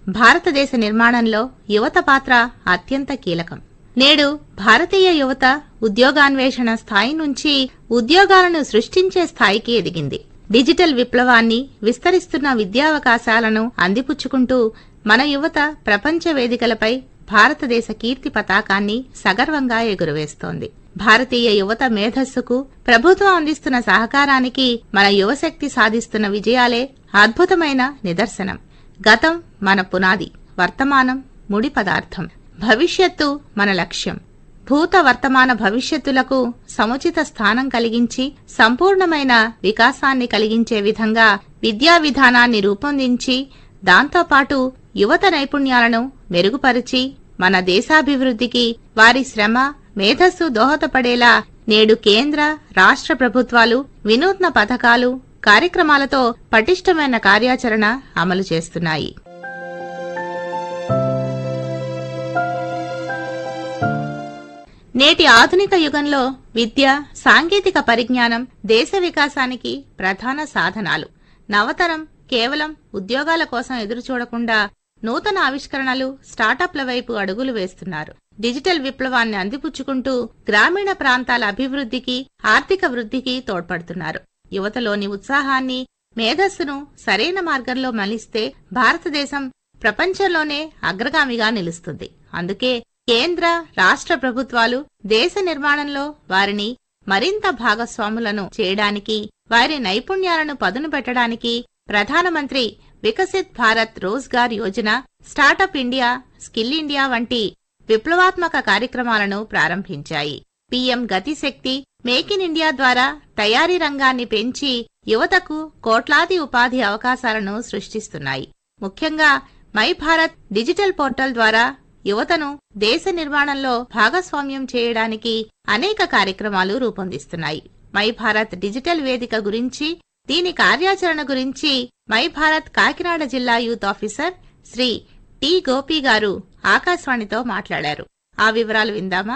భారతదేశ నిర్మాణంలో యువత పాత్ర అత్యంత కీలకం నేడు భారతీయ యువత ఉద్యోగాన్వేషణ స్థాయి నుంచి ఉద్యోగాలను సృష్టించే స్థాయికి ఎదిగింది డిజిటల్ విప్లవాన్ని విస్తరిస్తున్న విద్యావకాశాలను అందిపుచ్చుకుంటూ మన యువత ప్రపంచ వేదికలపై భారతదేశ కీర్తి పతాకాన్ని సగర్వంగా ఎగురవేస్తోంది భారతీయ యువత మేధస్సుకు ప్రభుత్వం అందిస్తున్న సహకారానికి మన యువశక్తి సాధిస్తున్న విజయాలే అద్భుతమైన నిదర్శనం గతం మన పునాది వర్తమానం ముడి పదార్థం భవిష్యత్తు మన లక్ష్యం భూత వర్తమాన భవిష్యత్తులకు సముచిత స్థానం కలిగించి సంపూర్ణమైన వికాసాన్ని కలిగించే విధంగా విద్యా విధానాన్ని రూపొందించి దాంతోపాటు యువత నైపుణ్యాలను మెరుగుపరిచి మన దేశాభివృద్ధికి వారి శ్రమ మేధస్సు దోహదపడేలా నేడు కేంద్ర రాష్ట్ర ప్రభుత్వాలు వినూత్న పథకాలు కార్యక్రమాలతో పటిష్టమైన కార్యాచరణ అమలు చేస్తున్నాయి నేటి ఆధునిక యుగంలో విద్య సాంకేతిక పరిజ్ఞానం దేశ వికాసానికి ప్రధాన సాధనాలు నవతరం కేవలం ఉద్యోగాల కోసం ఎదురు చూడకుండా నూతన ఆవిష్కరణలు స్టార్టప్ల వైపు అడుగులు వేస్తున్నారు డిజిటల్ విప్లవాన్ని అందిపుచ్చుకుంటూ గ్రామీణ ప్రాంతాల అభివృద్ధికి ఆర్థిక వృద్ధికి తోడ్పడుతున్నారు యువతలోని ఉత్సాహాన్ని మేధస్సును సరైన మార్గంలో మలిస్తే భారతదేశం ప్రపంచంలోనే అగ్రగామిగా నిలుస్తుంది అందుకే కేంద్ర రాష్ట్ర ప్రభుత్వాలు దేశ నిర్మాణంలో వారిని మరింత భాగస్వాములను చేయడానికి వారి నైపుణ్యాలను పదును పెట్టడానికి ప్రధానమంత్రి Viksit Bharat Rozgar Yojana startup India skill India వంటి విప్లవాత్మక కార్యక్రమాలను ప్రారంభించాయి PM Gatishakti make in India ద్వారా తయారీ రంగాన్ని పెంచి యువతకు కోట్లాది ఉపాధి అవకాశాలను సృష్టిస్తున్నాయి ముఖ్యంగా మై భారత్ డిజిటల్ పోర్టల్ ద్వారా యువతను దేశ నిర్మాణంలో భాగస్వామ్యం చేయడానికి అనేక కార్యక్రమాలు రూపొందిస్తున్నాయి మై భారత్ డిజిటల్ వేదిక గురించి దీని కార్యాచరణ గురించి మై భారత్ కాకినాడ జిల్లా youth officer Shri T Gopi గారు ఆకాశవాణితో మాట్లాడారు ఆ వివరాలు విందామా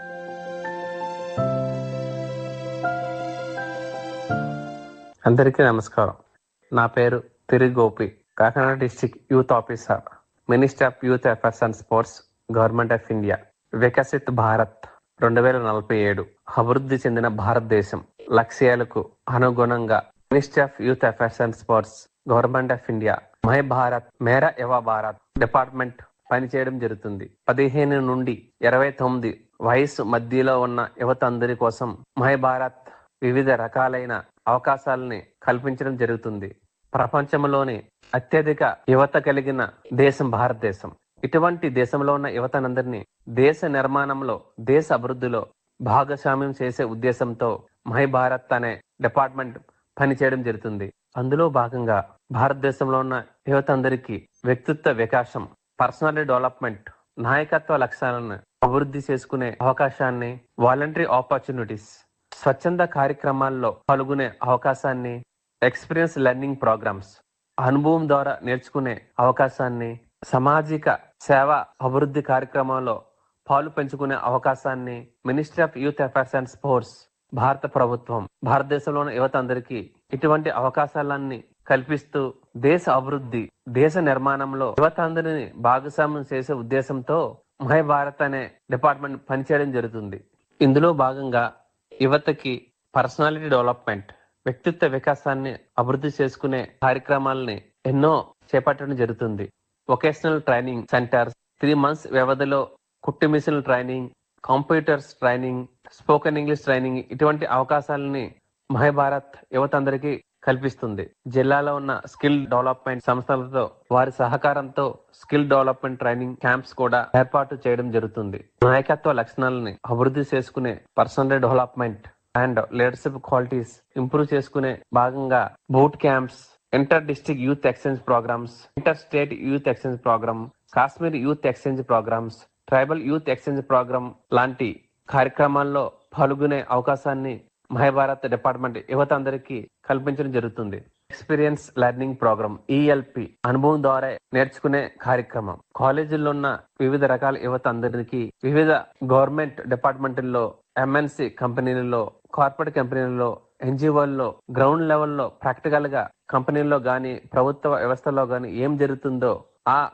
అందరికీ నమస్కారం నా పేరు తిరి Gopi Kakinada district youth officer minister of youth affairs and sports government of India Viksit Bharat రెండు వేల నలభై ఏడు అభివృద్ధి చెందిన భారతదేశం లక్ష్యాలకు అనుగుణంగా ministry of youth affairs and sports government of India my Bharat Mera Yuva Bharat department పనిచేయడం జరుగుతుంది పదిహేను నుండి ఇరవై తొమ్మిది వయసు మధ్యలో ఉన్న యువత అందరి కోసం మై భారత్ వివిధ రకాలైన అవకాశాలని కల్పించడం జరుగుతుంది ప్రపంచంలోని అత్యధిక యువత కలిగిన దేశం భారతదేశం ఇటువంటి దేశంలో ఉన్న యువతనందరినీ దేశ నిర్మాణంలో దేశ అభివృద్ధిలో భాగస్వామ్యం చేసే ఉద్దేశంతో మై భారత్ అనే డిపార్ట్మెంట్ పనిచేయడం జరుగుతుంది అందులో భాగంగా భారతదేశంలో ఉన్న యువత అందరికీ వ్యక్తిత్వ వికాసం పర్సనాలిటీ డెవలప్మెంట్ నాయకత్వ లక్ష్యాలను అభివృద్ధి చేసుకునే అవకాశాన్ని వాలంటరీ ఆపర్చునిటీస్ స్వచ్ఛంద కార్యక్రమాల్లో పాల్గొనే అవకాశాన్ని ఎక్స్పీరియన్స్ లెర్నింగ్ ప్రోగ్రామ్స్ అనుభవం ద్వారా నేర్చుకునే అవకాశాన్ని సామాజిక సేవ అభివృద్ధి కార్యక్రమంలో పాలు పెంచుకునే అవకాశాన్ని ministry of youth affairs and sports భారత ప్రభుత్వం భారతదేశంలోని యువత అందరికీ ఇటువంటి అవకాశాలన్నీ కల్పిస్తూ దేశ అభివృద్ధి దేశ నిర్మాణంలో యువత అందరిని భాగస్వామ్యం చేసే ఉద్దేశంతో మహై భారత్ అనే డిపార్ట్మెంట్ పనిచేయడం జరుగుతుంది ఇందులో భాగంగా యువతకి పర్సనాలిటీ డెవలప్మెంట్ వ్యక్తిత్వ వికాసాన్ని అభివృద్ధి చేసుకునే కార్యక్రమాలని ఎన్నో చేపట్టడం జరుగుతుంది vocational training centres three months వ్యవధిలో కుట్టి machine training computers training spoken English training ఇటువంటి అవకాశాలని మహాభారత్ యువత అందరికీ కల్పిస్తుంది జిల్లాలో ఉన్న స్కిల్ డెవలప్మెంట్ సంస్థలతో వారి సహకారంతో స్కిల్ డెవలప్మెంట్ ట్రైనింగ్ క్యాంప్స్ కూడా ఏర్పాటు చేయడం జరుగుతుంది నాయకత్వ లక్షణాలని అభివృద్ధి చేసుకునే personal development and leadership qualities improve చేసుకునే భాగంగా boot camps inter district youth exchange programmes inter state youth exchange programme Kashmir youth exchange programmes tribal youth exchange programme లాంటి కార్యక్రమాల్లో పాల్గొనే అవకాశాన్ని మహాభారత్ డిపార్ట్మెంట్ యువత అందరికీ కల్పించడం జరుగుతుంది ఎక్స్పీరియన్స్ లెర్నింగ్ ప్రోగ్రామ్ ఈఎల్పి అనుభవం ద్వారా నేర్చుకునే కార్యక్రమం కాలేజీల్లో ఉన్న వివిధ రకాల యువత అందరికీ వివిధ గవర్నమెంట్ డిపార్ట్మెంట్లో ఎంఎన్సి కంపెనీలలో కార్పొరేట్ కంపెనీలలో ఎన్జిఓల్లో గ్రౌండ్ లెవెల్లో ప్రాక్టికల్ గా కంపెనీల్లో గాని ప్రభుత్వ వ్యవస్థలో గాని ఏం జరుగుతుందో ఆ